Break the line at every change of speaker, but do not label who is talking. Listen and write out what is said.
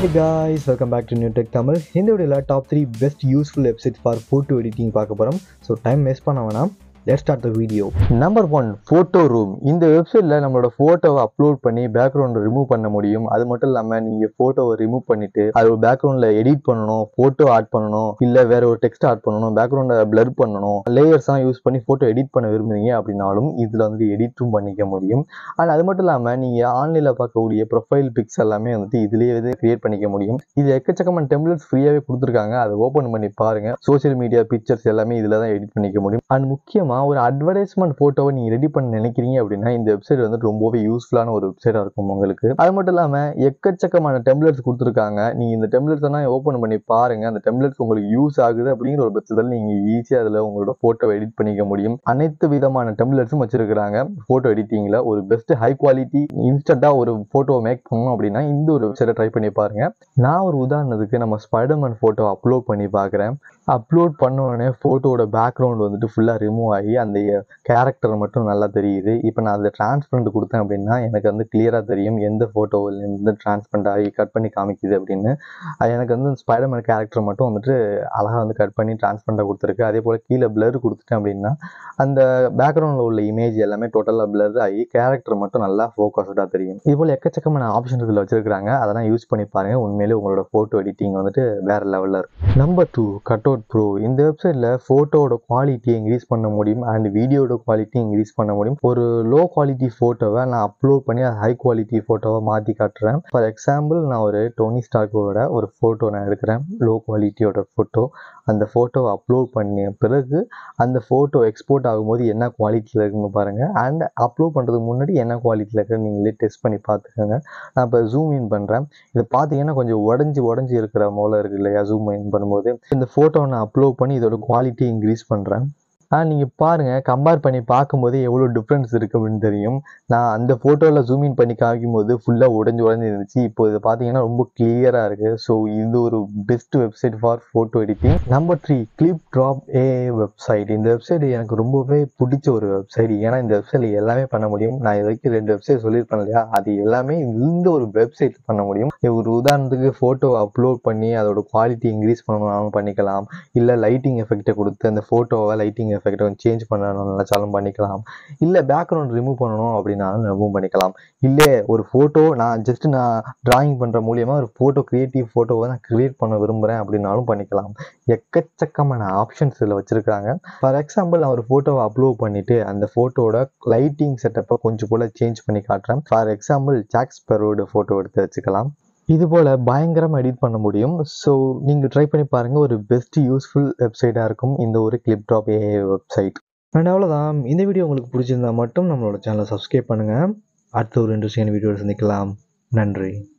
hey guys welcome back to new tech Tamil இந்த வீடியோவில் top three best useful website for photo editing பார்க்க போகிறோம் so time waste பண்ண வேணாம் let start the video number one photo room இந்த வெப்சைட்டில் நம்மளோட ஃபோட்டோவை அப்லோட் பண்ணி பேக்ரவுண்டை ரிமூவ் பண்ண முடியும் அது மட்டும் இல்லாமல் நீங்கள் ஃபோட்டோவை ரிமூவ் பண்ணிட்டு அது ஒரு பேக்ரவுண்டில் எடிட் பண்ணணும் ஃபோட்டோ ஆட் பண்ணணும் இல்லை வேற ஒரு டெக்ஸ்ட் ஆட் பண்ணணும் பேக்ரவுண்டை பிளர் பண்ணணும் லேயர்ஸ்லாம் யூஸ் பண்ணி ஃபோட்டோ எடிட் பண்ண விரும்புறீங்க அப்படின்னாலும் இதில் வந்து எடிட்டும் பண்ணிக்க முடியும் அண்ட் அது மட்டும் இல்லாமல் நீங்கள் ஆன்லைனில் பார்க்கக்கூடிய ப்ரொஃபைல் பிக்ஸ் எல்லாமே வந்துட்டு இதுலேயே வந்து கிரியேட் பண்ணிக்க முடியும் இது எக்கச்சக்கமான டெம்ப்ளேட்ஸ் ஃப்ரீயாகவே கொடுத்துருக்காங்க அதை ஓப்பன் பண்ணி பாருங்க சோஷியல் மீடியா பிக்சர்ஸ் எல்லாமே இதில் தான் எடிட் பண்ணிக்க முடியும் அண்ட் முக்கியமாக ஒரு அட்வர்டைஸ்மெண்ட் ஃபோட்டோவை நீங்கள் ரெடி பண்ண நினைக்கிறீங்க அப்படின்னா இந்த வெப்சைட் வந்து ரொம்பவே யூஸ்ஃபுல்லான ஒரு வெப்சைட்டாக இருக்கும் உங்களுக்கு அது மட்டும் இல்லாமல் எக்கச்சக்கமான டெம்ப்ளேட்ஸ் கொடுத்துருக்காங்க நீங்கள் இந்த டெம்ப்ளேட்ஸ் எல்லாம் ஓப்பன் பண்ணி பாருங்க அந்த டெம்ப்ளேட்ஸ் உங்களுக்கு யூஸ் ஆகுது அப்படிங்கிற ஒரு பட்சத்தில் நீங்கள் ஈஸியாக அதில் உங்களோட ஃபோட்டோவை எடிட் பண்ணிக்க முடியும் அனைத்து விதமான டெம்ப்ளேட்ஸும் வச்சிருக்கிறாங்க ஃபோட்டோ எடிட்டிங்கில் ஒரு பெஸ்ட் ஹை குவாலிட்டி இன்ஸ்டண்ட்டாக ஒரு ஃபோட்டோ மேக் பண்ணணும் அப்படின்னா இந்த ஒரு வெப்சைட்டை ட்ரை பண்ணி பாருங்க நான் ஒரு உதாரணத்துக்கு நம்ம ஸ்பைடர்மேன் ஃபோட்டோ அப்லோட் பண்ணி பார்க்குறேன் அப்லோட் பண்ண உடனே ஃபோட்டோவோட பேக்ரவுண்ட் வந்துட்டு ஃபுல்லாக ரிமூவ் ஆகி அந்த கேரக்டர் மட்டும் நல்லா தெரியுது இப்போ நான் அதில் டிரான்ஸ்பரண்ட் கொடுத்தேன் அப்படின்னா எனக்கு வந்து கிளியராக தெரியும் எந்த ஃபோட்டோவில் இருந்து டிரான்ஸ்பரண்ட் ஆகி கட் பண்ணி காமிக்குது அப்படின்னு அது எனக்கு வந்து ஸ்பைடர்மேன் கேரக்டர் மட்டும் வந்துட்டு அழகாக வந்து கட் பண்ணி டிரான்ஸ்பரண்டாக கொடுத்துருக்கு அதே போல் கீழே பிளர் கொடுத்துட்டேன் அப்படின்னா அந்த பேக்ரவுண்டில் உள்ள இமேஜ் எல்லாமே டோட்டலாக பிளர் ஆகி கேரக்டர் மட்டும் நல்லா ஃபோக்கஸ்டாக தெரியும் இது போல் எக்கச்சக்கமான ஆப்ஷன் இதில் வச்சிருக்காங்க அதெல்லாம் யூஸ் பண்ணி பாருங்கள் உண்மையிலே உங்களோட ஃபோட்டோ எடிட்டிங் வந்துட்டு வேறு லெவலில் இருக்கும் number two cut out bro இந்த வெப்சைட்டில் ஃபோட்டோவோட குவாலிட்டியை இன்க்ரீஸ் பண்ண முடியும் அண்ட் வீடியோட குவாலிட்டி இன்க்ரீஸ் பண்ண முடியும் ஒரு லோ குவாலிட்டி ஃபோட்டோவை நான் அப்லோட் பண்ணி அது ஹை குவாலிட்டி ஃபோட்டோவை மாற்றி காட்டுறேன் ஃபார் எக்ஸாம்பிள் நான் ஒரு டோனி ஸ்டார்க்கோட ஒரு ஃபோட்டோ நான் எடுக்கிறேன் லோ குவாலிட்டியோட ஃபோட்டோ அந்த ஃபோட்டோவை அப்லோட் பண்ணிய பிறகு அந்த ஃபோட்டோ எக்ஸ்போர்ட் ஆகும்போது என்ன குவாலிட்டியில் இருக்குன்னு பாருங்கள் அண்ட் அப்லோட் பண்ணுறதுக்கு முன்னாடி என்ன குவாலிட்டியில் இருக்குன்னு நீங்களே டெஸ்ட் பண்ணி பார்த்துக்கோங்க நான் இப்போ ஜூம் இன் பண்ணுறேன் இது பார்த்தீங்கன்னா கொஞ்சம் உடஞ்சி உடஞ்சி இருக்கிற போல இருக்கு இல்லையா ஜூம் இன் பண்ணும்போது இந்த ஃபோட்டோவை நான் அப்லோட் பண்ணி இதோட குவாலிட்டி இன்க்ரீஸ் பண்ணுறேன் ஆனால் நீங்கள் பாருங்கள் கம்பேர் பண்ணி பார்க்கும்போது எவ்வளோ டிஃப்ரென்ஸ் இருக்குது அப்படின்னு தெரியும் நான் அந்த ஃபோட்டோவில் ஜூம் இன் பண்ணி காமிக்கும்போது ஃபுல்லாக உடஞ்சி உடஞ்சி இருந்துச்சு இப்போ இது பார்த்தீங்கன்னா ரொம்ப கிளியராக இருக்குது ஸோ இது ஒரு best website for photo editing number three clip drop a website இந்த வெப்சைட் எனக்கு ரொம்பவே பிடிச்ச ஒரு வெப்சைட் ஏன்னா இந்த வெப்சைட்டில் எல்லாமே பண்ண முடியும் நான் இது வரைக்கும் ரெண்டு வெப்சைட் சொல்லியிருப்பேன் இல்லையா அது எல்லாமே இந்த ஒரு வெப்சைட் பண்ண முடியும் ஒரு உதாரணத்துக்கு ஃபோட்டோ அப்லோட் பண்ணி அதோட குவாலிட்டி இன்க்ரீஸ் பண்ணணும் பண்ணிக்கலாம் இல்லை லைட்டிங் எஃபெக்ட்டை கொடுத்து அந்த ஃபோட்டோவை லைட்டிங் எஃபெக்ட்டை வந்து சேஞ்ச் பண்ணணும் நினச்சாலும் பண்ணிக்கலாம் இல்லை பேக்ரவுண்ட் ரிமூவ் பண்ணணும் அப்படின்னாலும் ரிமூவ் பண்ணிக்கலாம் இல்லை ஒரு ஃபோட்டோ நான் ஜஸ்ட் நான் டிராயிங் பண்ணுற மூலியமாக ஒரு ஃபோட்டோ க்ரியேட்டிவ் ஃபோட்டோவை நான் க்ரியேட் பண்ண விரும்புகிறேன் அப்படின்னாலும் பண்ணிக்கலாம் எக்கச்சக்கமான ஆப்ஷன்ஸ் இதில் வச்சுருக்காங்க ஃபார் எக்ஸாம்பிள் நான் ஒரு ஃபோட்டோவை அப்லோட் பண்ணிவிட்டு அந்த ஃபோட்டோட லைட்டிங் செட்டப்பை கொஞ்சம் போல் சேஞ்ச் பண்ணி காட்டுறேன் ஃபார் எக்ஸாம்பிள் ஜாக்ஸ் பெரோட ஃபோட்டோ எடுத்து வச்சுக்கலாம் இது போல் பயங்கரமாக எடிட் பண்ண முடியும் ஸோ நீங்கள் ட்ரை பண்ணி பாருங்கள் ஒரு பெஸ்ட் யூஸ்ஃபுல் வெப்சைட்டாக இருக்கும் இந்த ஒரு clip drop a website and அவ்வளோதான் இந்த வீடியோ உங்களுக்கு பிடிச்சிருந்தா மட்டும் நம்மளோட சேனலை சப்ஸ்கிரைப் பண்ணுங்கள் அடுத்த ஒரு இன்ட்ரெஸ்டிங்கான வீடியோ சந்திக்கலாம் நன்றி